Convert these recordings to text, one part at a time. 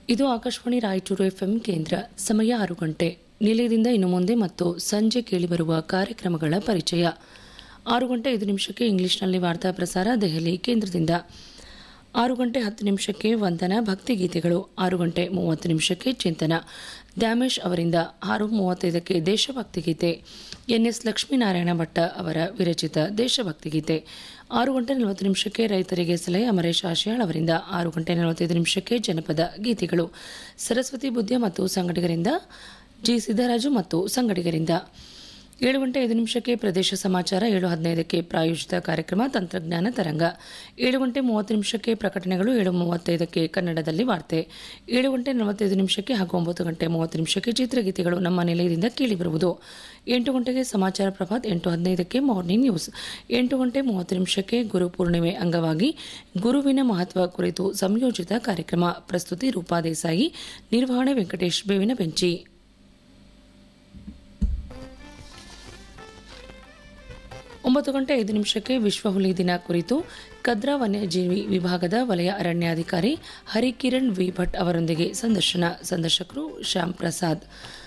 ಇದು ಆಕಾಶವಾಣಿ ರಾಯಚೂರು ಎಫ್ಎಂ ಕೇಂದ್ರ ಸಮಯ ಆರು ಗಂಟೆ ನಿಲಯದಿಂದ ಇನ್ನು ಮುಂದೆ ಮತ್ತು ಸಂಜೆ ಕೇಳಿಬರುವ ಕಾರ್ಯಕ್ರಮಗಳ ಪರಿಚಯ ಆರು ಗಂಟೆ ಐದು ನಿಮಿಷಕ್ಕೆ ಇಂಗ್ಲಿಷ್ನಲ್ಲಿ ವಾರ್ತಾ ಪ್ರಸಾರ ದೆಹಲಿ ಕೇಂದ್ರದಿಂದ ಆರು ಗಂಟೆ ಹತ್ತು ನಿಮಿಷಕ್ಕೆ ವಂದನ ಭಕ್ತಿಗೀತೆಗಳು ಆರು ಗಂಟೆ ಮೂವತ್ತು ನಿಮಿಷಕ್ಕೆ ಚಿಂತನ ದ್ಯಾಮೇಶ್ ಅವರಿಂದ ಆರು ಮೂವತ್ತೈದಕ್ಕೆ ದೇಶಭಕ್ತಿ ಗೀತೆ ಎನ್ಎಸ್ ಲಕ್ಷ್ಮೀನಾರಾಯಣ ಭಟ್ಟ ಅವರ ವಿರಚಿತ ದೇಶಭಕ್ತಿ ಗೀತೆ ಆರು ಗಂಟೆ ನಲವತ್ತು ನಿಮಿಷಕ್ಕೆ ರೈತರಿಗೆ ಸಲಹೆ ಅಮರೇಶ್ ಆಶಿಯಾಳ್ ಅವರಿಂದ ಆರು ಗಂಟೆ ನಲವತ್ತೈದು ನಿಮಿಷಕ್ಕೆ ಜನಪದ ಗೀತೆಗಳು ಸರಸ್ವತಿ ಬುದ್ಧ ಮತ್ತು ಸಂಘಟಕರಿಂದ ಜಿ ಸಿದ್ದರಾಜು ಮತ್ತು ಸಂಘಟಕರಿಂದ ಏಳು ಗಂಟೆ ಐದು ನಿಮಿಷಕ್ಕೆ ಪ್ರದೇಶ ಸಮಾಚಾರ ಏಳು ಹದಿನೈದಕ್ಕೆ ಪ್ರಾಯೋಜಿತ ಕಾರ್ಯಕ್ರಮ ತಂತ್ರಜ್ಞಾನ ತರಂಗ ಏಳು ಗಂಟೆ ಮೂವತ್ತು ನಿಮಿಷಕ್ಕೆ ಪ್ರಕಟಣೆಗಳು ಏಳು ಮೂವತ್ತೈದಕ್ಕೆ ಕನ್ನಡದಲ್ಲಿ ವಾರ್ತೆ ಏಳು ಗಂಟೆ ನಲವತ್ತೈದು ನಿಮಿಷಕ್ಕೆ ಹಾಗೂ ಒಂಬತ್ತು ಗಂಟೆ ಮೂವತ್ತು ನಿಮಿಷಕ್ಕೆ ಚಿತ್ರಗೀತೆಗಳು ನಮ್ಮ ನಿಲಯದಿಂದ ಕೇಳಿಬರುವುದು ಎಂಟು ಗಂಟೆಗೆ ಸಮಾಚಾರ ಪ್ರಭಾತ್ ಎಂಟು ಹದಿನೈದಕ್ಕೆ ಮಾರ್ನಿಂಗ್ ನ್ಯೂಸ್ ಎಂಟು ಗಂಟೆ ಮೂವತ್ತು ನಿಮಿಷಕ್ಕೆ ಗುರು ಪೂರ್ಣಿಮೆ ಅಂಗವಾಗಿ ಗುರುವಿನ ಮಹತ್ವ ಕುರಿತು ಸಂಯೋಜಿತ ಕಾರ್ಯಕ್ರಮ ಪ್ರಸ್ತುತಿ ರೂಪಾ ದೇಸಾಯಿ ನಿರ್ವಹಣೆ ವೆಂಕಟೇಶ್ ಬೇವಿನ ಬೆಂಚಿ ಒಂಬತ್ತು ಗಂಟೆ ಐದು ನಿಮಿಷಕ್ಕೆ ವಿಶ್ವ ಹುಲಿ ದಿನ ಕುರಿತು ಕದ್ರಾ ವನ್ಯಜೀವಿ ವಿಭಾಗದ ವಲಯ ಅರಣ್ಯಾಧಿಕಾರಿ ಹರಿಕಿರಣ್ ವಿ ಭಟ್ ಅವರೊಂದಿಗೆ ಸಂದರ್ಶನ ಸಂದರ್ಶಕರು ಶ್ಯಾಮ್ ಪ್ರಸಾದ್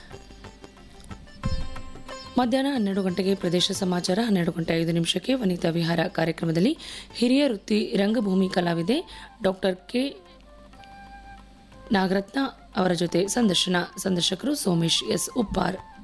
ಮಧ್ಯಾಹ್ನ ಹನ್ನೆರಡು ಗಂಟೆಗೆ ಪ್ರದೇಶ ಸಮಾಚಾರ ಹನ್ನೆರಡು ಗಂಟೆ ಐದು ನಿಮಿಷಕ್ಕೆ ವನಿತಾ ವಿಹಾರ ಕಾರ್ಯಕ್ರಮದಲ್ಲಿ ಹಿರಿಯ ವೃತ್ತಿ ರಂಗಭೂಮಿ ಕಲಾವಿದೆ ಡಾಕ್ಟರ್ ಕೆ ನಾಗರತ್ನ ಅವರ ಜೊತೆ ಸಂದರ್ಶನ ಸಂದರ್ಶಕರು ಸೋಮೇಶ್ ಎಸ್ ಉಪ್ಪಾರ್